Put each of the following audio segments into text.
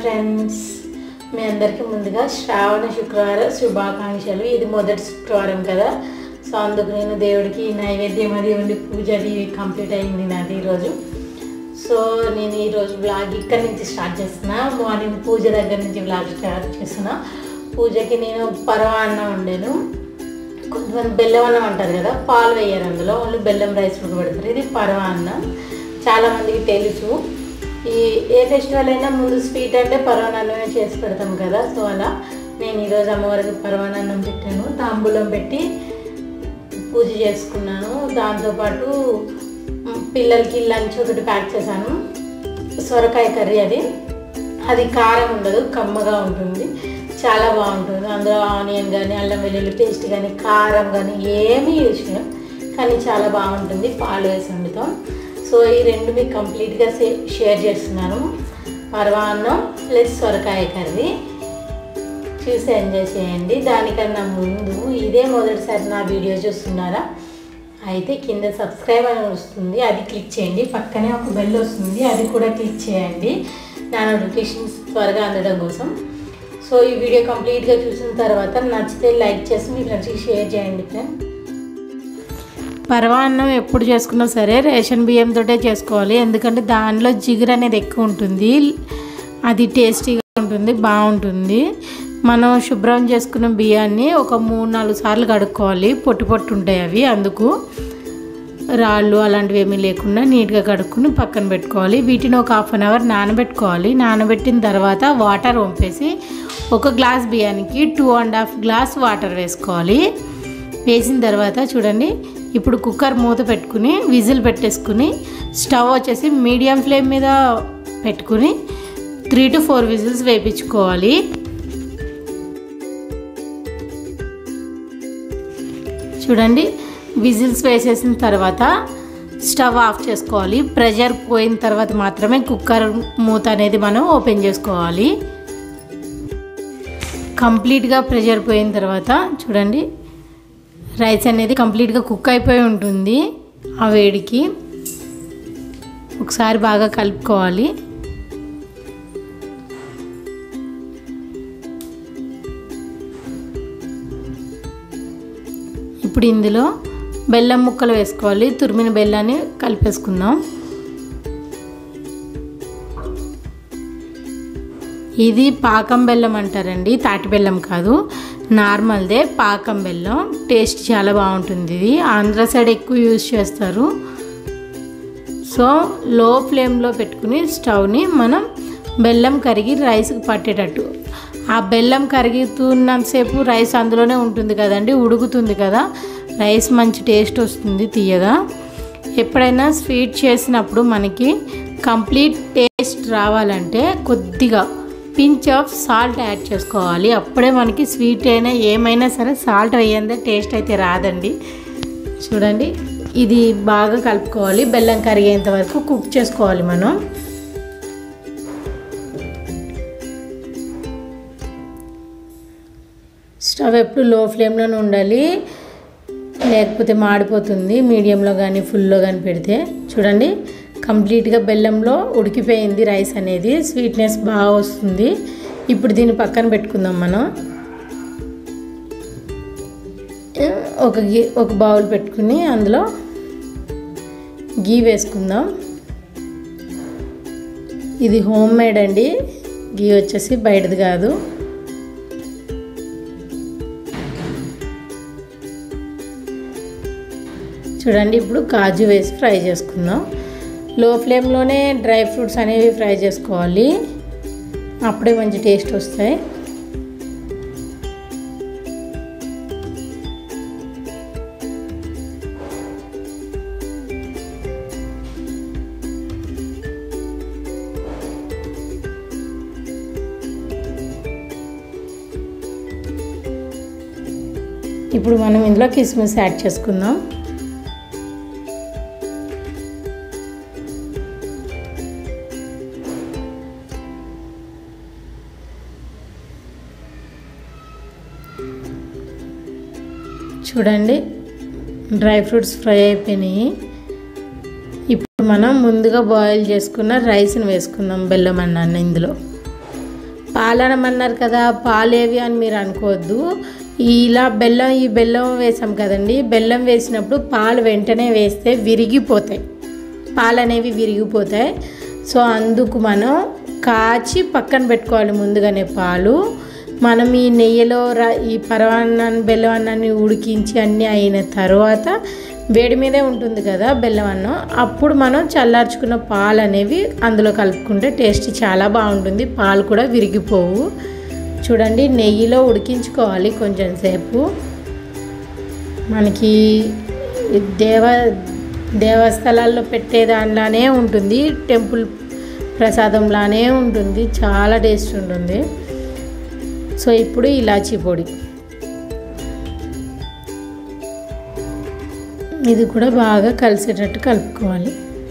friends మీ అందరికీ ముందుగా శ్రావణ శుక్రవార శుభాకాంక్షలు ఇది మొదటి శుక్రవారం కదా సో అందుకు నేను దేవుడికి నైవేద్యం అది ఉండి పూజ అది కంప్లీట్ అయింది నాది ఈరోజు సో నేను ఈరోజు బ్లాగ్ ఇక్కడ నుంచి స్టార్ట్ చేస్తున్నా మార్నింగ్ పూజ దగ్గర నుంచి బ్లాగ్ స్టార్ట్ చేస్తున్నా పూజకి నేను పరవాన్నం వండాను కొంతమంది బెల్లం అన్నం అంటారు కదా పాలు వేయరు అందులో ఓన్లీ బెల్లం రైస్ ఉడకబెడతారు ఇది పరవాన్నం చాలామందికి తెలుసు ఈ ఏ ఫెస్టివల్ అయినా ముందు స్వీట్ అంటే పరవానన్నమే చేసి పెడతాం కదా సో అలా నేను ఈరోజు అమ్మవారికి పరవానన్నం పెట్టాను తాంబూలం పెట్టి పూజ చేసుకున్నాను దాంతోపాటు మ్, పిల్లలకి లంచ్ ఒకటి ప్యాక్ చేశాను సొరకాయ కర్రీ అది అది కారం ఉండదు కమ్మగా ఉంటుంది చాలా బాగుంటుంది అందులో ఆనియన్ కానీ అల్లం వెల్లుల్లి పేస్ట్ కానీ కారం కానీ ఏమీ యూజ్ చేయం కానీ చాలా బాగుంటుంది పాలు వేసి వండుతాం సో ఈ రెండు మీకు కంప్లీట్గా షేర్ చేస్తున్నాను పరవాన్నం ప్లస్ సొరకాయ కర్రీ చూసి ఎంజాయ్ చేయండి దానికన్నా ముందు ఇదే మొదటిసారి నా వీడియో చూస్తున్నారా అయితే కింద సబ్స్క్రైబ్ అని వస్తుంది అది క్లిక్ చేయండి పక్కనే ఒక బెల్ వస్తుంది అది కూడా క్లిక్ చేయండి నా నోటిఫికేషన్స్ త్వరగా అందడం కోసం సో ఈ వీడియో కంప్లీట్గా చూసిన తర్వాత నచ్చితే లైక్ చేసి మీ ఫ్రెండ్స్కి షేర్ చేయండి ఫ్రెండ్ పరమాన్నం ఎప్పుడు చేసుకున్నా సరే రేషన్ బియ్యంతో చేసుకోవాలి ఎందుకంటే దానిలో జిగురు అనేది ఎక్కువ ఉంటుంది అది టేస్టీగా ఉంటుంది బాగుంటుంది మనం శుభ్రం చేసుకున్న బియ్యాన్ని ఒక మూడు నాలుగు సార్లు కడుక్కోవాలి పొట్టు పొట్టు ఉంటాయి అవి అందుకు రాళ్ళు అలాంటివి ఏమీ లేకుండా నీట్గా కడుక్కుని పక్కన పెట్టుకోవాలి వీటిని ఒక హాఫ్ అన్ అవర్ నానబెట్టుకోవాలి నానబెట్టిన తర్వాత వాటర్ వంపేసి ఒక గ్లాస్ బియ్యానికి two and half glass water వేసుకోవాలి వేసిన తర్వాత చూడండి ఇప్పుడు కుక్కర్ మూత పెట్టుకుని విజిల్ పెట్టేసుకుని స్టవ్ వచ్చేసి మీడియం ఫ్లేమ్ మీద పెట్టుకుని త్రీ టు ఫోర్ విజిల్స్ వేయించుకోవాలి చూడండి విజిల్స్ వేసేసిన తర్వాత స్టవ్ ఆఫ్ చేసుకోవాలి ప్రెషర్ పోయిన తర్వాత మాత్రమే కుక్కర్ మూత అనేది మనం ఓపెన్ చేసుకోవాలి కంప్లీట్గా ప్రెషర్ పోయిన తర్వాత చూడండి రైస్ అనేది కంప్లీట్గా కుక్ అయిపోయి ఉంటుంది ఆ వేడికి ఒకసారి బాగా కలుపుకోవాలి ఇప్పుడు ఇందులో బెల్లం ముక్కలు వేసుకోవాలి తురిమిన బెల్లాన్ని కలిపేసుకుందాం ఇది పాకం బెల్లం అంటారండి తాటి బెల్లం కాదు నార్మల్దే పాకం బెల్లం టేస్ట్ చాలా బాగుంటుంది ఇది ఆంధ్ర సైడ్ ఎక్కువ యూజ్ చేస్తారు సో లో ఫ్లేమ్లో పెట్టుకుని స్టవ్ని మనం బెల్లం కరిగి రైస్కి పట్టేటట్టు ఆ బెల్లం కరుగుతున్నంతసేపు రైస్ అందులోనే ఉంటుంది కదండి ఉడుకుతుంది కదా రైస్ మంచి టేస్ట్ వస్తుంది తీయగా ఎప్పుడైనా స్వీట్ చేసినప్పుడు మనకి కంప్లీట్ టేస్ట్ రావాలంటే కొద్దిగా పించ్ ఆఫ్ సాల్ట్ యాడ్ చేసుకోవాలి అప్పుడే మనకి స్వీట్ అయినా ఏమైనా సరే సాల్ట్ వేయందే టేస్ట్ అయితే రాదండి చూడండి ఇది బాగా కలుపుకోవాలి బెల్లం కరిగేంత వరకు కుక్ చేసుకోవాలి మనం స్టవ్ ఎప్పుడు లో ఫ్లేమ్లోనే ఉండాలి లేకపోతే మాడిపోతుంది మీడియంలో కానీ ఫుల్లో కానీ పెడితే చూడండి కంప్లీట్గా బెల్లంలో ఉడికిపోయింది రైస్ అనేది స్వీట్నెస్ బాగా వస్తుంది ఇప్పుడు దీన్ని పక్కన పెట్టుకుందాం మనం ఒక గీ ఒక బౌల్ పెట్టుకుని అందులో గీ వేసుకుందాం ఇది హోమ్ మేడ్ అండి గీ వచ్చేసి బయటది కాదు చూడండి ఇప్పుడు కాజు వేసి ఫ్రై చేసుకుందాం లో ఫ్లేమ్లోనే డ్రై ఫ్రూట్స్ అనేవి ఫ్రై చేసుకోవాలి అప్పుడే మంచి టేస్ట్ వస్తాయి ఇప్పుడు మనం ఇందులో కిస్మిస్ యాడ్ చేసుకుందాం చూడండి డ్రై ఫ్రూట్స్ ఫ్రై అయిపోయినాయి ఇప్పుడు మనం ముందుగా బాయిల్ చేసుకున్న రైస్ని వేసుకుందాం బెల్లం అన్నాన్ని ఇందులో పాలనమన్నారు కదా పాలేవి అని మీరు అనుకోవద్దు ఇలా బెల్లం ఈ బెల్లం వేసాం కదండి బెల్లం వేసినప్పుడు పాలు వెంటనే వేస్తే విరిగిపోతాయి పాలు అనేవి విరిగిపోతాయి సో అందుకు మనం కాచి పక్కన పెట్టుకోవాలి ముందుగానే పాలు మనం ఈ నెయ్యిలో ర ఈ పరవాన్నాన్ని బెల్లం అన్నాన్ని ఉడికించి అన్నీ అయిన తర్వాత వేడి మీదే ఉంటుంది కదా బెల్లం అన్నం అప్పుడు మనం చల్లార్చుకున్న పాలు అనేవి అందులో కలుపుకుంటే టేస్ట్ చాలా బాగుంటుంది పాలు కూడా విరిగిపోవు చూడండి నెయ్యిలో ఉడికించుకోవాలి కొంచెం సేపు మనకి దేవ దేవస్థలాల్లో పెట్టే దానిలానే ఉంటుంది టెంపుల్ ప్రసాదంలానే ఉంటుంది చాలా టేస్ట్ ఉంటుంది సో ఇప్పుడు ఇలాచీ పొడి ఇది కూడా బాగా కలిసేటట్టు కలుపుకోవాలి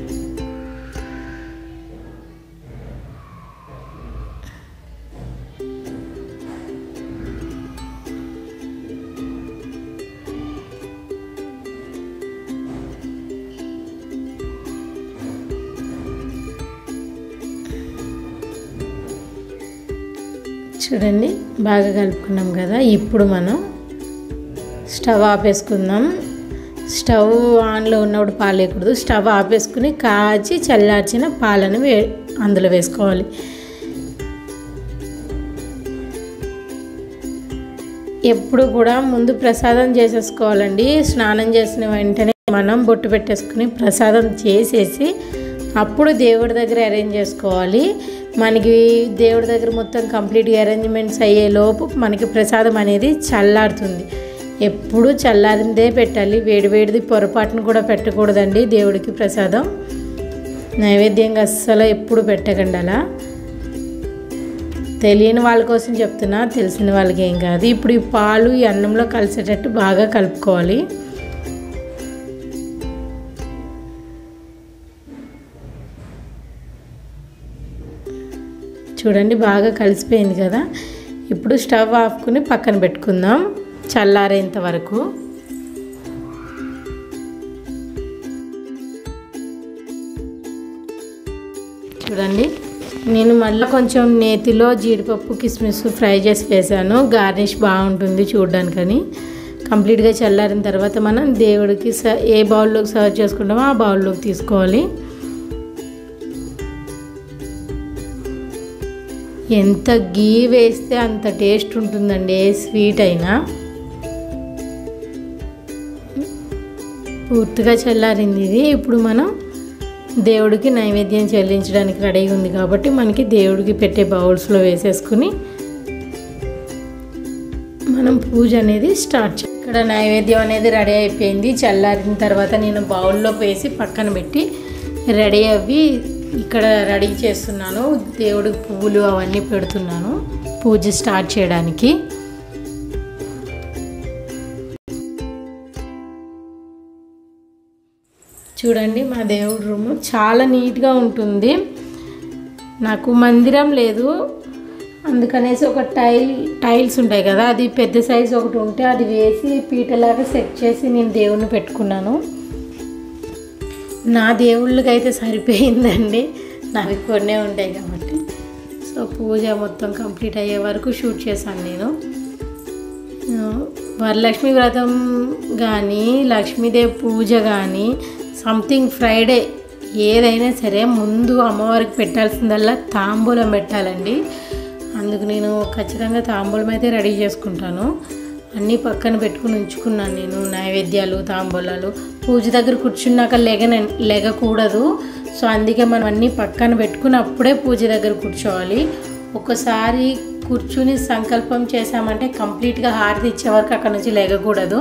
చూడండి బాగా కలుపుకున్నాం కదా ఇప్పుడు మనం స్టవ్ ఆపేసుకుందాం స్టవ్ ఆన్లో ఉన్నప్పుడు పాలు వేయకూడదు స్టవ్ ఆపేసుకుని కాచి చల్లార్చిన పాలను వే అందులో వేసుకోవాలి ఎప్పుడు కూడా ముందు ప్రసాదం చేసేసుకోవాలండి స్నానం చేసిన వెంటనే మనం బొట్టు పెట్టేసుకుని ప్రసాదం చేసేసి అప్పుడు దేవుడి దగ్గర అరేంజ్ చేసుకోవాలి మనకి దేవుడి దగ్గర మొత్తం కంప్లీట్గా అరేంజ్మెంట్స్ అయ్యే లోపు మనకి ప్రసాదం అనేది చల్లారుతుంది ఎప్పుడు చల్లారిందే పెట్టాలి వేడివేడిది పొరపాటును కూడా పెట్టకూడదండి దేవుడికి ప్రసాదం నైవేద్యంగా అస్సలు ఎప్పుడు పెట్టకండి అలా తెలియని వాళ్ళ కోసం చెప్తున్నా తెలిసిన వాళ్ళకి ఏం కాదు ఇప్పుడు ఈ పాలు ఈ అన్నంలో కలిసేటట్టు బాగా కలుపుకోవాలి చూడండి బాగా కలిసిపోయింది కదా ఇప్పుడు స్టవ్ ఆపుకుని పక్కన పెట్టుకుందాం చల్లారేంత వరకు చూడండి నేను మళ్ళీ కొంచెం నేతిలో జీడిపప్పు కిస్మిస్ ఫ్రై చేసి వేసాను గార్నిష్ బాగుంటుంది చూడడానికని కంప్లీట్గా చల్లారిన తర్వాత మనం దేవుడికి స ఏ బౌల్లోకి సర్వ్ చేసుకుంటామో ఆ బౌల్లోకి తీసుకోవాలి ఎంత గీ వేస్తే అంత టేస్ట్ ఉంటుందండి ఏ స్వీట్ అయినా పూర్తిగా చల్లారింది ఇది ఇప్పుడు మనం దేవుడికి నైవేద్యం చెల్లించడానికి రెడీగా ఉంది కాబట్టి మనకి దేవుడికి పెట్టే బౌల్స్లో వేసేసుకుని మనం పూజ అనేది స్టార్ట్ చే ఇక్కడ నైవేద్యం అనేది రెడీ అయిపోయింది చల్లారిన తర్వాత నేను బౌల్లో వేసి పక్కన పెట్టి రెడీ అవ్వి ఇక్కడ రెడీ చేస్తున్నాను దేవుడికి పువ్వులు అవన్నీ పెడుతున్నాను పూజ స్టార్ట్ చేయడానికి చూడండి మా దేవుడి రూమ్ చాలా నీట్గా ఉంటుంది నాకు మందిరం లేదు అందుకనేసి ఒక టైల్ టైల్స్ ఉంటాయి కదా అది పెద్ద సైజు ఒకటి ఉంటే అది వేసి పీటలాగా సెట్ చేసి నేను దేవుణ్ణి పెట్టుకున్నాను నా దేవుళ్ళకి అయితే సరిపోయిందండి నావి కొన్నే ఉంటాయి కాబట్టి సో పూజ మొత్తం కంప్లీట్ అయ్యే వరకు షూట్ చేశాను నేను ఆ, వరలక్ష్మి వ్రతం కానీ లక్ష్మీదేవి పూజ కానీ సంథింగ్ ఫ్రైడే ఏదైనా సరే ముందు అమ్మవారికి పెట్టాల్సిందల్లా తాంబూలం పెట్టాలండి అందుకు నేను ఖచ్చితంగా తాంబూలం అయితే రెడీ చేసుకుంటాను అన్నీ పక్కన పెట్టుకుని ఉంచుకున్నాను నేను నైవేద్యాలు తాంబూలాలు పూజ దగ్గర కూర్చున్నాక లెగన లెగకూడదు సో అందుకే మనం అన్నీ పక్కన పెట్టుకుని అప్పుడే పూజ దగ్గర కూర్చోవాలి ఒకసారి కూర్చుని సంకల్పం చేసామంటే కంప్లీట్గా హారతి ఇచ్చే వరకు అక్కడ నుంచి లెగకూడదు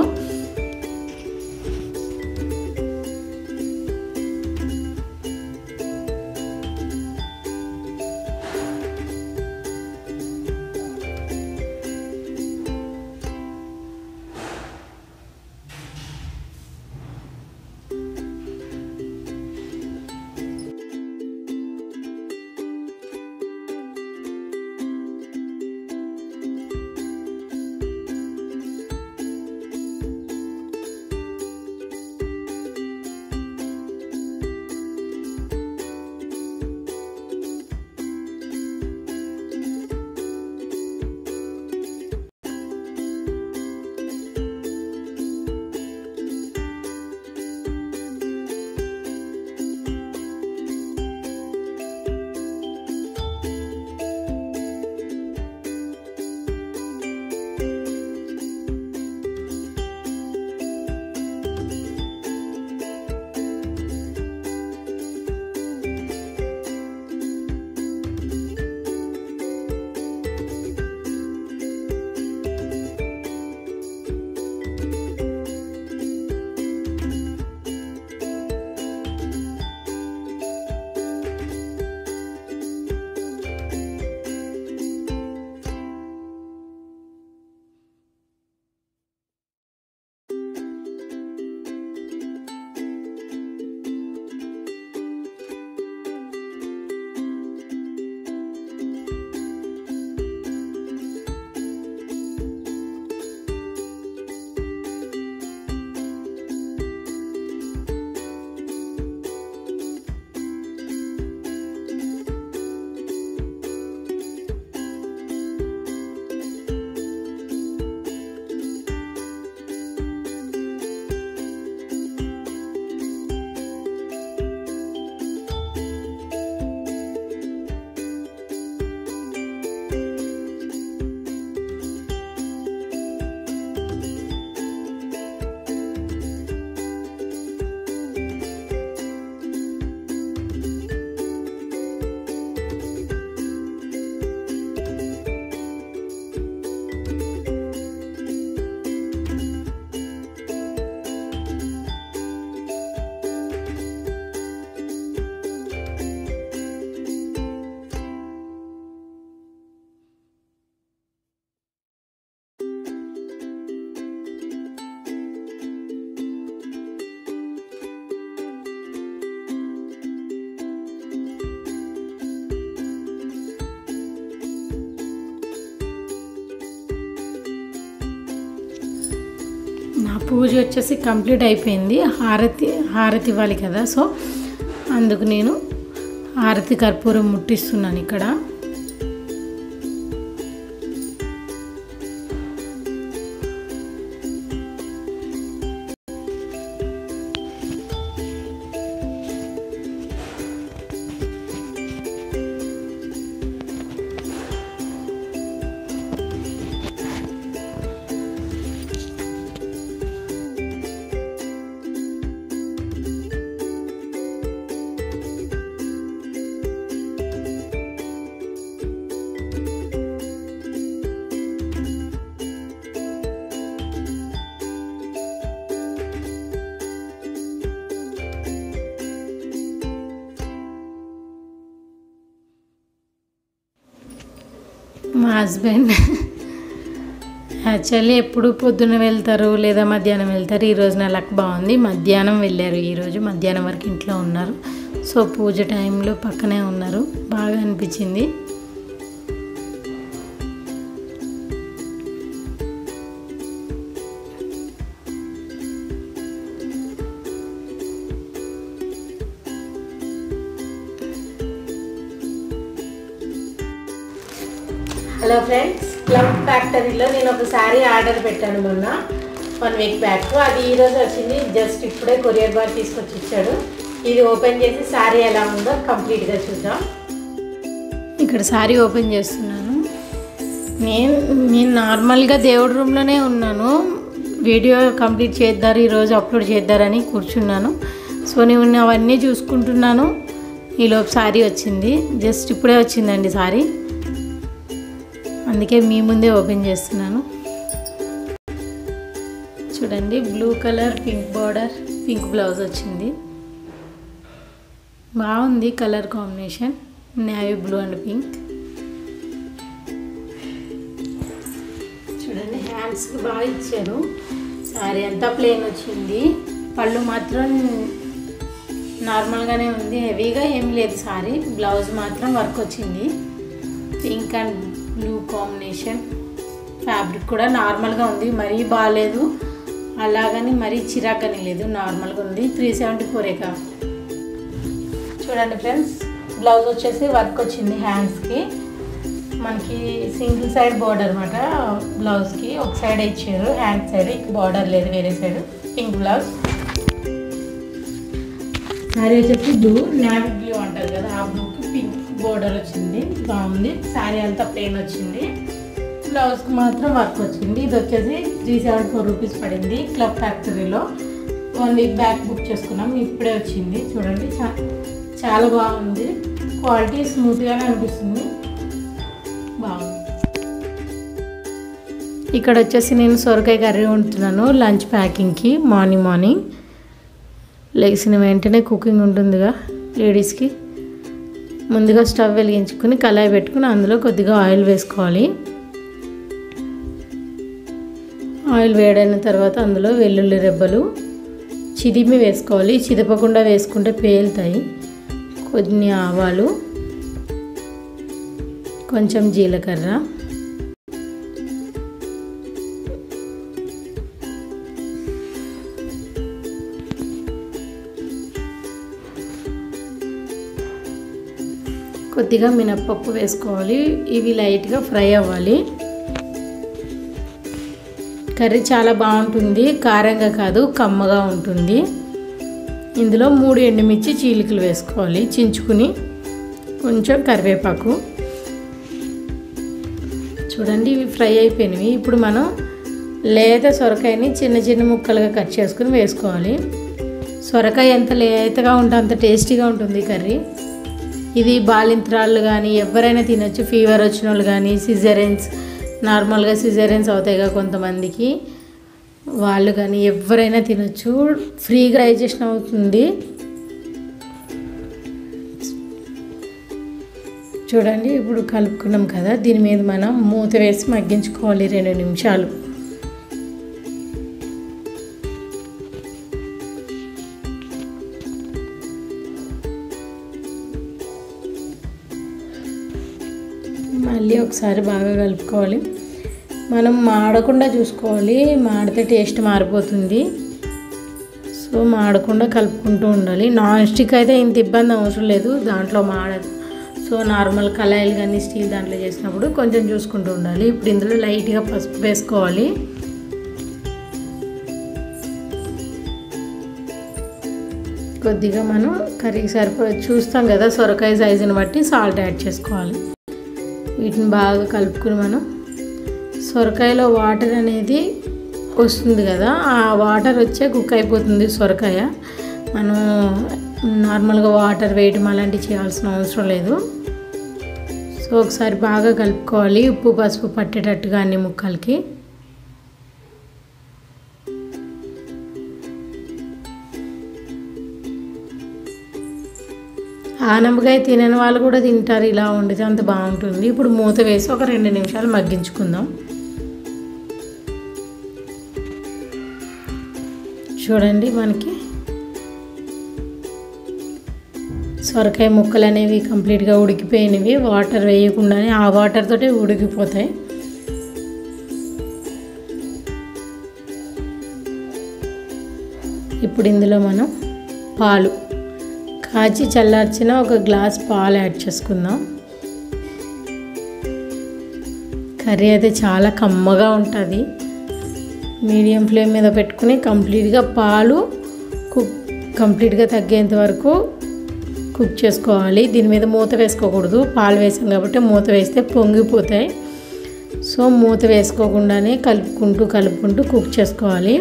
పూజ వచ్చేసి కంప్లీట్ అయిపోయింది హారతి హారతి ఇవ్వాలి కదా సో అందుకు నేను హారతి కర్పూరం ముట్టిస్తున్నాను ఇక్కడ మా హస్బెండ్ యాక్చువల్లీ ఎప్పుడు పొద్దున్న వెళ్తారు లేదా మధ్యాహ్నం వెళ్తారు ఈరోజు నా లక్ బాగుంది మధ్యాహ్నం వెళ్ళారు ఈరోజు మధ్యాహ్నం వరకు ఇంట్లో ఉన్నారు సో పూజ టైంలో పక్కనే ఉన్నారు బాగా అనిపించింది హలో ఫ్రెండ్స్ క్లబ్ ఫ్యాక్టరీలో నేను ఒక శారీ ఆర్డర్ పెట్టాను మొన్న వన్ వీక్ బ్యాక్ అది ఈరోజు వచ్చింది జస్ట్ ఇప్పుడే కొరియర్ బాయ్ తీసుకొచ్చి ఇచ్చాడు ఇది ఓపెన్ చేసి శారీ ఎలా ఉందో కంప్లీట్గా చూద్దాం ఇక్కడ శారీ ఓపెన్ చేస్తున్నాను నేను నేను నార్మల్గా దేవుడి రూమ్లోనే ఉన్నాను వీడియో కంప్లీట్ చేద్దారు ఈరోజు అప్లోడ్ చేద్దారని కూర్చున్నాను సో నేను అవన్నీ చూసుకుంటున్నాను ఈలోపు శారీ వచ్చింది జస్ట్ ఇప్పుడే వచ్చిందండి శారీ అందుకే మీ ముందే ఓపెన్ చేస్తున్నాను చూడండి blue colour pink border pink blouse వచ్చింది బాగుంది colour combination navy blue and pink చూడండి హ్యాండ్స్కి బాగా ఇచ్చారు సారీ అంతా ప్లేన్ వచ్చింది పళ్ళు మాత్రం నార్మల్గానే ఉంది హెవీగా ఏం లేదు సారీ బ్లౌజ్ మాత్రం వర్క్ వచ్చింది pink and blue combination fabric కూడా నార్మల్గా ఉంది మరీ బాగాలేదు అలాగని మరీ చిరాకని లేదు నార్మల్గా ఉంది త్రీ సెవెంటీ ఫోరేగా చూడండి ఫ్రెండ్స్ బ్లౌజ్ వచ్చేసి వర్క్ వచ్చింది హ్యాండ్స్కి మనకి సింగిల్ సైడ్ బార్డర్ అనమాట బ్లౌజ్కి ఒక సైడ్ ఇచ్చారు హ్యాండ్ సైడ్ బార్డర్ లేదు వేరే సైడ్ పింక్ బ్లౌజ్ శారీ వచ్చేసి బ్లూ నావీ బ్లూ అంటారు కదా ఆ బ్లూకి పింక్ బోర్డర్ వచ్చింది బాగుంది శారీ అంతా ప్లెయిన్ వచ్చింది బ్లౌజ్కి మాత్రం వర్క్ వచ్చింది ఇది వచ్చేసి త్రీ సెవెంటీ ఫోర్ రూపీస్ పడింది క్లబ్ ఫ్యాక్టరీలో వన్ వీక్ బ్యాక్ బుక్ చేసుకున్నాం ఇప్పుడే వచ్చింది చూడండి చా- చాలా బాగుంది క్వాలిటీ స్మూత్గానే అనిపిస్తుంది బాగుంది ఇక్కడ వచ్చేసి నేను సొరకాయ కర్రీ వండుతున్నాను లంచ్ ప్యాకింగ్కి మార్నింగ్ మార్నింగ్ లెగిసిన వెంటనే కుకింగ్ ఉంటుందిగా లేడీస్కి ముందుగా స్టవ్ వెలిగించుకుని కళాయి పెట్టుకుని అందులో కొద్దిగా ఆయిల్ వేసుకోవాలి ఆయిల్ వేడైన తర్వాత అందులో వెల్లుల్లి రెబ్బలు చిదిమి వేసుకోవాలి చిదపకుండా వేసుకుంటే పేలుతాయి కొన్ని ఆవాలు కొంచెం జీలకర్ర కొద్దిగా మినప్పప్పు వేసుకోవాలి ఇవి లైట్గా ఫ్రై అవ్వాలి కర్రీ చాలా బాగుంటుంది కారంగా కాదు కమ్మగా ఉంటుంది ఇందులో మూడు ఎండుమిర్చి చీలికలు వేసుకోవాలి చించుకుని కొంచెం కరివేపాకు చూడండి ఇవి ఫ్రై అయిపోయినవి ఇప్పుడు మనం లేత సొరకాయని చిన్న చిన్న ముక్కలుగా కట్ చేసుకుని వేసుకోవాలి సొరకాయ ఎంత లేతగా ఉంటే అంత టేస్టీగా ఉంటుంది కర్రీ ఇది బాలింత్రాళ్ళు కానీ ఎవరైనా తినొచ్చు ఫీవర్ వచ్చిన వాళ్ళు కానీ సిజరెన్స్ నార్మల్గా సిజరెన్స్ అవుతాయిగా కొంతమందికి వాళ్ళు కానీ ఎవరైనా తినొచ్చు ఫ్రీగా డైజెషన్ అవుతుంది చూడండి ఇప్పుడు కలుపుకున్నాం కదా దీని మీద మనం మూత వేసి మగ్గించుకోవాలి రెండు నిమిషాలు మళ్ళీ ఒకసారి బాగా కలుపుకోవాలి మనం మాడకుండా చూసుకోవాలి మాడితే టేస్ట్ మారిపోతుంది సో మాడకుండా కలుపుకుంటూ ఉండాలి నాన్ స్టిక్ అయితే ఇంత ఇబ్బంది అవసరం లేదు దాంట్లో మాడదు సో నార్మల్ కళాయిలు కానీ స్టీల్ దాంట్లో చేసినప్పుడు కొంచెం చూసుకుంటూ ఉండాలి ఇప్పుడు ఇందులో లైట్గా పసుపు వేసుకోవాలి కొద్దిగా మనం కర్రీకి సరిపో చూస్తాం కదా సొరకాయ సైజుని బట్టి సాల్ట్ యాడ్ చేసుకోవాలి వీటిని బాగా కలుపుకుని మనం సొరకాయలో వాటర్ అనేది వస్తుంది కదా ఆ వాటర్ వచ్చే కుక్ అయిపోతుంది సొరకాయ మనం నార్మల్గా వాటర్ వేయటం అలాంటివి చేయాల్సిన అవసరం లేదు సో ఒకసారి బాగా కలుపుకోవాలి ఉప్పు పసుపు పట్టేటట్టుగా అన్ని ముక్కలకి ఆనపకాయ తినని వాళ్ళు కూడా తింటారు ఇలా వండితే అంత బాగుంటుంది ఇప్పుడు మూత వేసి ఒక రెండు నిమిషాలు మగ్గించుకుందాం చూడండి మనకి సొరకాయ ముక్కలు అనేవి కంప్లీట్గా ఉడికిపోయినవి వాటర్ వేయకుండానే ఆ వాటర్ తోటే ఉడికిపోతాయి ఇప్పుడు ఇందులో మనం పాలు కాచి చల్లార్చిన ఒక గ్లాస్ పాలు యాడ్ చేసుకుందాం కర్రీ అయితే చాలా కమ్మగా ఉంటుంది మీడియం ఫ్లేమ్ మీద పెట్టుకుని కంప్లీట్గా పాలు కుక్ కంప్లీట్గా తగ్గేంత వరకు కుక్ చేసుకోవాలి దీని మీద మూత వేసుకోకూడదు పాలు వేసాం కాబట్టి మూత వేస్తే పొంగిపోతాయి సో మూత వేసుకోకుండానే కలుపుకుంటూ కలుపుకుంటూ కుక్ చేసుకోవాలి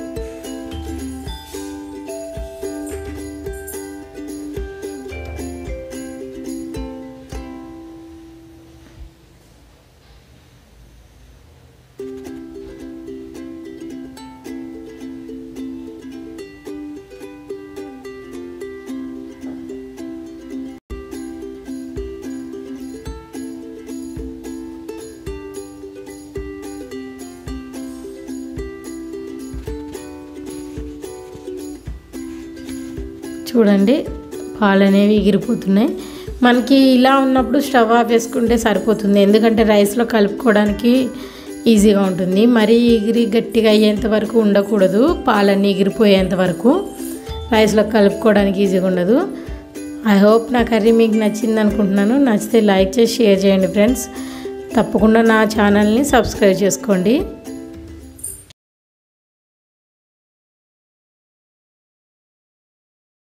చూడండి పాలు అనేవి ఎగిరిపోతున్నాయి మనకి ఇలా ఉన్నప్పుడు స్టవ్ ఆఫ్ వేసుకుంటే సరిపోతుంది ఎందుకంటే రైస్లో కలుపుకోవడానికి ఈజీగా ఉంటుంది మరీ ఎగిరి గట్టిగా అయ్యేంత వరకు ఉండకూడదు పాలన్నీ ఎగిరిపోయేంత వరకు రైస్లో కలుపుకోవడానికి ఈజీగా ఉండదు ఐ హోప్ నా కర్రీ మీకు నచ్చింది అనుకుంటున్నాను నచ్చితే లైక్ చేసి షేర్ చేయండి ఫ్రెండ్స్ తప్పకుండా నా ఛానల్ని సబ్స్క్రైబ్ చేసుకోండి